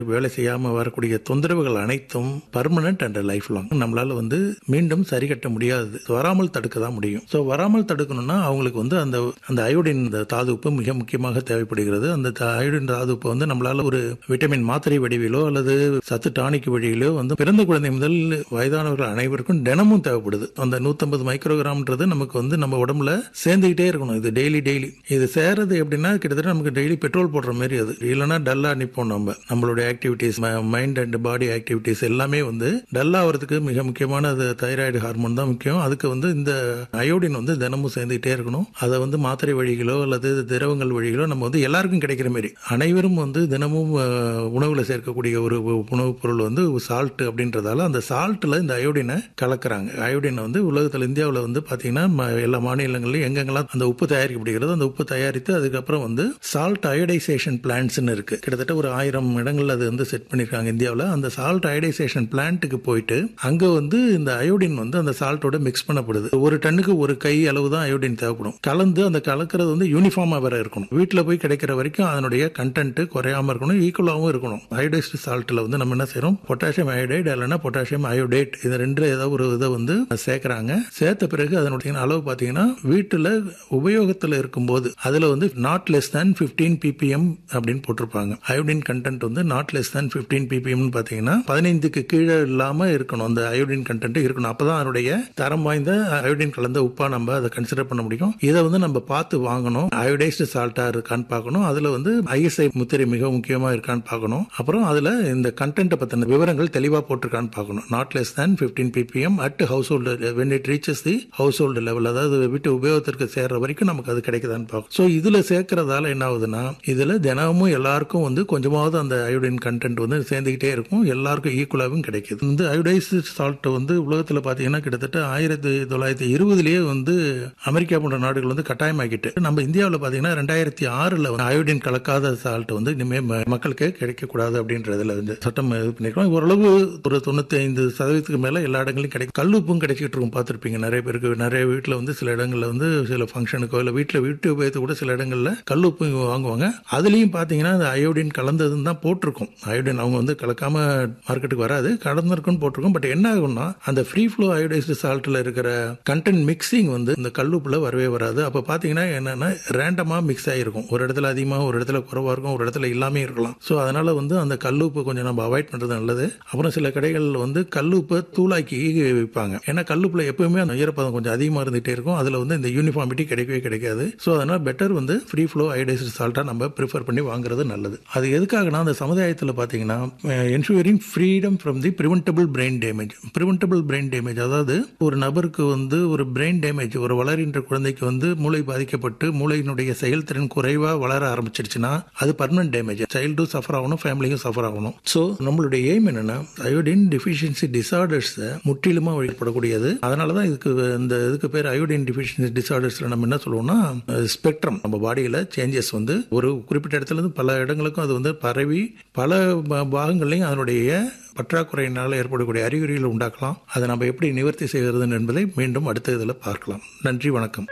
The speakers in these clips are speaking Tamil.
வேலை செய்யாம வரக்கூடிய தொந்தரவுகள் அனைத்தும் பர்மனன்ட் அண்ட் லைஃப் லாங் நம்மளால வந்து மீண்டும் சரி கட்ட முடியாது வராமல் தடுக்க தான் முடியும் ஸோ வராமல் தடுக்கணும்னா அவங்களுக்கு வந்து அந்த அந்த அயோடின் இந்த தாதுப்பு மிக முக்கியமாக தேவைப்படுகிறது அந்த த- அயோடின் தாதுப்பு வந்து நம்மளால ஒரு விட்டமின் மாத்திரை வடிவிலோ அல்லது சத்து டானிக் வழியிலோ வந்து பிறந்த குழந்தை முதல் வயதானவர்கள் அனைவருக்கும் தினமும் தேவைப்படுது அந்த 150 மைக்ரோகிராம்ன்றது நமக்கு வந்து நம்ம உடம்புல சேர்ந்துக்கிட்டே இருக்கணும் இது டெய்லி டெய்லி இது சேருது எப்படின்னா கிட்டத்தட்ட நமக்கு டெய்லி பெட்ரோல் போடுற மாதிரி அது இல்லைன்னா டல்லா நிப்போம் நம்ம நம்மளுடைய activities mind and body activities எல்லாமே வந்து டல் ஆகிறதுக்கு மிக முக்கியமான அது தைராய்டு ஹார்மோன் தான் முக்கியம் அதுக்கு வந்து இந்த அயோடின் வந்து தினமும் சேர்ந்துக்கிட்டே இருக்கணும் அதை வந்து மாத்திரை வழிகளோ அல்லது திரவங்கள் வழிகளோ நம்ம வந்து எல்லாருக்கும் கிடைக்கிற மாதிரி அனைவரும் வந்து தினமும் அஹ், உணவுல சேர்க்கக்கூடிய ஒரு உ- உணவுப் பொருள் வந்து சால்ட் அப்படின்றதால அந்த சால்ட்ல இந்த அயோடினை கலக்குறாங்க அயோடினை வந்து உலகத்தில் இந்தியாவில் வந்து பார்த்தீங்கன்னா ம- எல்லா மாநிலங்கள்லையும் எங்கெங்கெல்லாம் அந்த உப்பு தயாரிக்கப்படுகிறது அந்த உப்பு தயாரித்து அதுக்கப்புறம் வந்து சால்ட் அயோடைசேஷன் பிளான்ட்ஸ்னு இருக்கு கிட்டத்தட்ட ஒரு ஆயிரம் இடங்கள்ல அது வந்து செட் பண்ணிருக்காங்க இந்தியாவில் அந்த சால்ட் அயோடைசேஷன் பிளான்ட்டுக்கு போயிட்டு அங்க வந்து இந்த அயோடின் வந்து அந்த சால்ட்டோட மிக்ஸ் பண்ணப்படுது ஒரு டன்னுக்கு ஒரு கை அளவு தான் அயோடின் தேவைப்படும் கலந்து அந்த கலக்கிறது வந்து யூனிஃபார்மா வேற இருக்கணும் வீட்டில் போய் கிடைக்கிற வரைக்கும் அதனுடைய கண்டென்ட் குறையாம இருக்கணும் ஈக்குவலாகவும் இருக்கணும் அயோடைஸ்டு சால்ட்டில் வந்து நம்ம என்ன செய்றோம் பொட்டாசியம் அயோடைடு இல்லைன்னா பொட்டாசியம் அயோடேட் இது ரெண்டு ஏதோ ஒரு இதை வந்து சேர்க்கறாங்க சேர்த்த பிறகு அதனுடைய அளவு பார்த்தீங்கன்னா வீட்டில் உபயோகத்தில் இருக்கும்போது அதில் வந்து not less than fifteen PPM அப்படின்னு போட்டிருப்பாங்க அயோடின் கண்டென்ட் வந்து நாட் லெஸ் தேன் ஃபிஃப்டீன் பிபிஎம்னு பார்த்தீங்கன்னா பதினைந்துக்கு கீழே இல்லாமல் இருக்கணும் அந்த அயோடின் கண்டென்ட் இருக்கணும் அப்பதான் அதனுடைய தரம் வாய்ந்த அயோடின் கலந்த உப்பா நம்ம அதை கன்சிடர் பண்ண முடியும் இதை வந்து நம்ம பார்த்து வாங்கணும் அயோடைஸ்டு சால்ட்டா இருக்கான்னு பார்க்கணும் அதுல வந்து ஐஎஸ்ஐ முத்திரை மிக முக்கியமா இருக்கான்னு பார்க்கணும் அப்புறம் அதுல இந்த கண்டென்ட்டை பத்தின விவரங்கள் தெளிவா போட்டிருக்கான்னு பார்க்கணும் not less than fifteen PPM at household when it reaches the household level அதாவது வீட்டு உபயோகத்திற்கு சேர்ற வரைக்கும் நமக்கு அது கிடைக்குதான்னு பார்க்கணும் ஸோ இதுல சேர்க்கறதால என்ன ஆகுதுன்னா இதுல தினமும் எல்லாருக்கும் வந்து கொஞ்சமாவது அந்த அயோடின் கண்டென்ட் வந்து சேர்ந்துக்கிட்டே இருக்கும் எல்லாருக்கும் ஈக்குவலாகவும் கிடைக்குது இந்த அயோடைஸ் சால்ட் வந்து உலகத்தில் பார்த்தீங்கன்னா கிட்டத்தட்ட ஆயிரத்தி தொள்ளாயிரத்தி இருபதுலேயே வந்து அமெரிக்கா போன்ற நாடுகள் வந்து கட்டாயமாக்கிட்டு நம்ம இந்தியாவில் பார்த்தீங்கன்னா ரெண்டாயிரத்தி ஆறில் அயோடின் கலக்காத சால்ட் வந்து இனிமேல் ம- மக்களுக்கு கிடைக்கக்கூடாது அப்படின்றதுல வந்து சட்டம் இது பண்ணிருக்கோம் ஓரளவு ஒரு தொண்ணூத்தி ஐந்து சதவீதத்துக்கு மேல எல்லா இடங்களையும் கிடைக்கும் கல்லுப்பும் கிடைச்சிட்டு இருக்கும் பார்த்துருப்பீங்க நிறைய பேருக்கு நிறைய வீட்டில் வந்து சில இடங்கள்ல வந்து சில ஃபங்க்ஷனுக்கோ இல்லை வீட்டில் வீட்டு உபயோகத்தை கூட சில இடங்கள்ல கல்லுப்பு வாங்குவாங்க அதுலயும் பார்த்தீங்கன்னா அந்த அயோடின் கலந்ததுன்னு தான் போட்டிருக்கும் அயோடின் அவங்க வந்து கலக்காம மார்க்கெட்டுக்கு வராது கலந்துருக்குன்னு போட்டிருக்கும் பட் என்ன ஆகும்னா அந்த ஃப்ரீ ஃப்ளோ அயோடைஸ்டு சால்ட்ல இருக்கிற கண்டென்ட் மிக்சிங் வந்து இந்த கல்லுப்புல வரவே வராது அப்ப பாத்தீங்கன்னா என்னன்னா ரேண்டமா மிக்ஸ் ஆயிருக்கும் ஒரு இடத்துல அதிகமா ஒரு இடத்துல குறைவா இருக்கும் ஒரு இடத்துல இல்லாமே இருக்கலாம் ஸோ அதனால வந்து அந்த கல்லுப்பு கொஞ்சம் நம்ம அவாய்ட் பண்றது நல்லது அப்புறம் சில கடைகள்ல வந்து கல்லுப்பை தூளாக்கி விற்பாங்க ஏன்னா கல்லுப்புல எப்பவுமே அந்த ஈரப்பதம் கொஞ்சம் அதிகமா இருந்துட்டே இருக்கும் அதுல வந்து இந்த யூனிஃபார்மிட்டி கிடைக்கவே கிடைக்காது ஸோ அதனால பெட்டர் வந்து ஃப்ரீ ஃப்ளோ அயோடைஸ்டு சால்ட்டா நம்ம ப்ரிஃபர் பண்ணி வாங்குறது நல்லது அது எதுக்காகனா அந்த சமுதாயத்தில் பார்த்தீங்கன்னா ensuring freedom from the preventable brain damage preventable brain damage அதாவது ஒரு நபருக்கு வந்து ஒரு பிரெயின் டேமேஜ் ஒரு வளர்கின்ற குழந்தைக்கு வந்து மூளை பாதிக்கப்பட்டு மூளையினுடைய செயல்திறன் குறைவா வளர ஆரம்பிச்சிருச்சுன்னா அது பர்மனன்ட் டேமேஜ் சைல்டும் சஃபர் ஆகணும் ஃபேமிலியும் சஃபர் ஆகணும் ஸோ நம்மளுடைய எய்ம் என்னன்னா அயோடின் டிஃபிஷியன்சி டிசார்டர்ஸ் முற்றிலுமா வழிபடக்கூடியது அதனால தான் இதுக்கு இந்த இதுக்கு பேர் அயோடின் டிஃபிஷியன்சி டிசார்டர்ஸ்ல நம்ம என்ன சொல்லுவோம்னா ஸ்பெக்ட்ரம் நம்ம பாடியில சேஞ்சஸ் வந்து ஒரு குறிப்பிட்ட இடத்துல இருந்து பல இடங்களுக்கும் அது வந்து பரவி பல பா- பாகங்கள்லையும் அதனுடைய பற்றாக்குறையினால் ஏற்படக்கூடிய அறிகுறிகளை உண்டாக்கலாம் அதை நம்ம எப்படி நிவர்த்தி செய்கிறது என்பதை மீண்டும் அடுத்த இதில் பார்க்கலாம் நன்றி வணக்கம்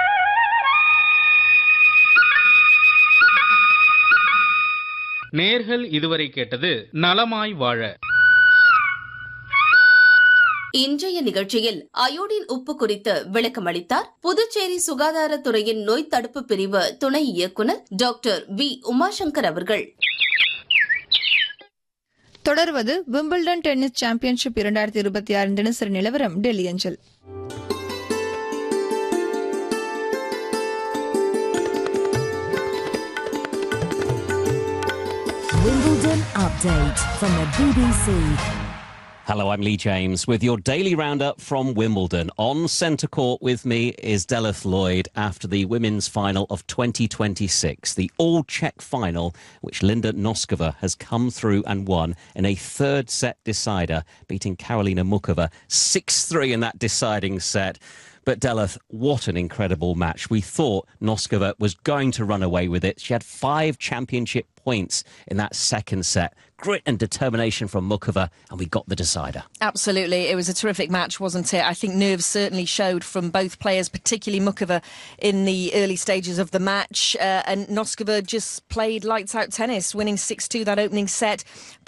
நேர்கள் இதுவரை கேட்டது நலமாய் வாழ இன்றைய நிகழ்ச்சியில் அயோடின் உப்பு குறித்து விளக்கமளித்தார் புதுச்சேரி சுகாதாரத்துறையின் நோய் தடுப்பு பிரிவு துணை இயக்குநர் டாக்டர் வி உமாசங்கர் அவர்கள் தொடர்வது விம்பிள்டன் டென்னிஸ் சாம்பியன்ஷிப் இரண்டாயிரத்தி இருபத்தி ஆறு தினசரி நிலவரம் டெல்லி அஞ்சல் Wimbledon update from the BBC. Hello, I'm Lee James with your daily roundup from Wimbledon. On centre court with me is Delith Lloyd after the women's final of 2026, the all Czech final, which Linda Noskova has come through and won in a third set decider, beating Karolina Mukova 6 3 in that deciding set. But Deleth, what an incredible match. We thought Noskova was going to run away with it. She had five championship points in that second set. Grit and determination from Mukova, and we got the decider. Absolutely. It was a terrific match, wasn't it? I think nerves certainly showed from both players, particularly Mukova in the early stages of the match. Uh, and Noskova just played lights out tennis, winning 6 2 that opening set.